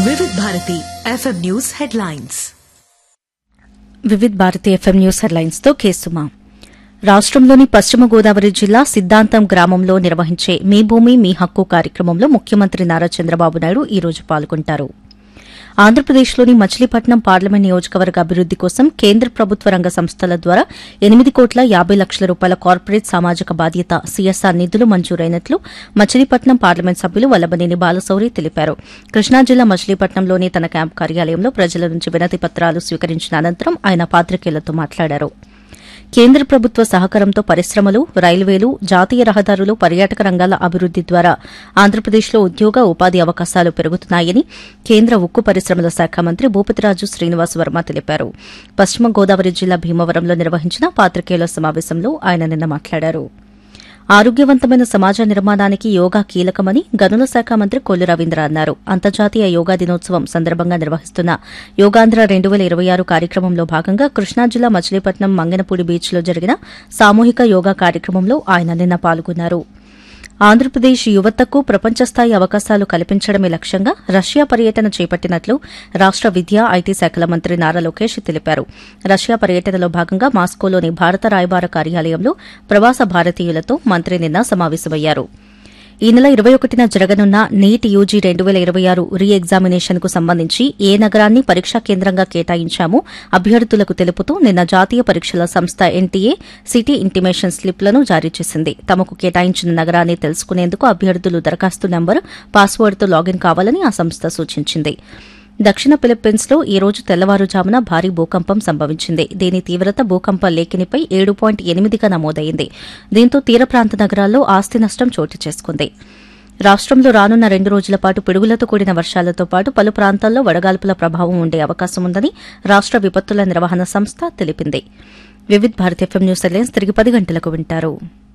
వివిధ Bharati FM news headlines Vividh Bharati FM news headlines తో కేసుమా రాష్ట్రంలోని పశ్చిమ గోదావరి జిల్లా సిద్దాంతం గ్రామంలో నిర్వహించే మీ భూమి మీ హక్కు కార్యక్రమంలో ముఖ్యమంత్రి నారా చంద్రబాబు నాయుడు ఈ రోజు పాల్గొంటారు ఆంధ్రప్రదేశ్లోని మచిలీపట్నం పార్లమెంట్ నియోజకవర్గ అభివృద్ది కోసం కేంద్ర ప్రభుత్వ రంగ సంస్థల ద్వారా ఎనిమిది కోట్ల యాబై లక్షల రూపాయల కార్పొరేట్ సామాజిక బాధ్యత సీఎస్ఆర్ నిధులు మంజూరైనట్లు మచిలీపట్నం పార్లమెంట్ సభ్యులు వల్లభనేని బాలశౌరి తెలిపారు కృష్ణా జిల్లా మచిలీపట్నంలోని తన క్యాంప్ కార్యాలయంలో ప్రజల నుంచి వినతి పత్రాలు స్వీకరించిన అనంతరం ఆయన పాత్రికేయులతో మాట్లాడారు కేంద్ర ప్రభుత్వ సహకారంతో పరిశ్రమలు రైల్వేలు జాతీయ రహదారులు పర్యాటక రంగాల అభివృద్ది ద్వారా ఆంధ్రప్రదేశ్లో ఉద్యోగ ఉపాధి అవకాశాలు పెరుగుతున్నాయని కేంద్ర ఉక్కు పరిశ్రమల శాఖ మంత్రి భూపతిరాజు శ్రీనివాస్ వర్మ తెలిపారు పశ్చిమ గోదావరి జిల్లా భీమవరంలో నిర్వహించిన పాత్రికేయుల సమావేశంలో ఆయన నిన్న మాట్లాడారు ఆరోగ్యవంతమైన సమాజ నిర్మాణానికి యోగా కీలకమని గనుల శాఖ మంత్రి కొల్లు రవీంద్ర అన్నారు అంతర్జాతీయ యోగా దినోత్సవం సందర్భంగా నిర్వహిస్తున్న యోగాంధ్ర రెండు వేల ఇరవై ఆరు కార్యక్రమంలో భాగంగా కృష్ణా జిల్లా మచిలీపట్నం మంగనపూడి బీచ్లో జరిగిన సామూహిక యోగా కార్యక్రమంలో ఆయన నిన్న పాల్గొన్నారు ఆంధ్రప్రదేశ్ యువతకు ప్రపంచ స్థాయి అవకాశాలు కల్పించడమే లక్ష్యంగా రష్యా పర్యటన చేపట్టినట్లు రాష్ట విద్యా ఐటీ శాఖల మంత్రి నారా లోకేష్ తెలిపారు రష్యా పర్యటనలో భాగంగా మాస్కోలోని భారత రాయబార కార్యాలయంలో ప్రవాస భారతీయులతో మంత్రి నిన్న సమావేశమయ్యారు ఈ నెల ఇరవై ఒకటిన జరగనున్న నీట్ యూజీ రెండు వేల ఇరవై ఆరు రీ ఎగ్జామినేషన్ కు సంబంధించి ఏ నగరాన్ని పరీక్షా కేంద్రంగా కేటాయించామో అభ్యర్థులకు తెలుపుతూ నిన్న జాతీయ పరీక్షల సంస్థ ఎన్టీఏ సిటీ ఇంటిమేషన్ స్లిప్లను జారీ చేసింది తమకు కేటాయించిన నగరాన్ని తెలుసుకునేందుకు అభ్యర్థులు దరఖాస్తు నంబర్ పాస్వర్డ్తో లాగిన్ కావాలని ఆ సంస్థ సూచించింది దక్షిణ ఫిలిప్పీన్స్ లో ఈ రోజు తెల్లవారుజామున భారీ భూకంపం సంభవించింది దీని తీవ్రత భూకంప లేఖనిపై ఏడు పాయింట్ ఎనిమిదిగా నమోదైంది దీంతో తీర ప్రాంత నగరాల్లో ఆస్తి నష్టం చోటు చేసుకుంది రాష్ట్రంలో రానున్న రెండు రోజుల పాటు పిడుగులతో కూడిన వర్షాలతో పాటు పలు ప్రాంతాల్లో వడగాల్పుల ప్రభావం ఉండే అవకాశం ఉందని రాష్ట విపత్తుల నిర్వహణ సంస్థ తెలిపింది Vividh Bharat FM news headlines తిరిగి పది గంటలకు వింటారు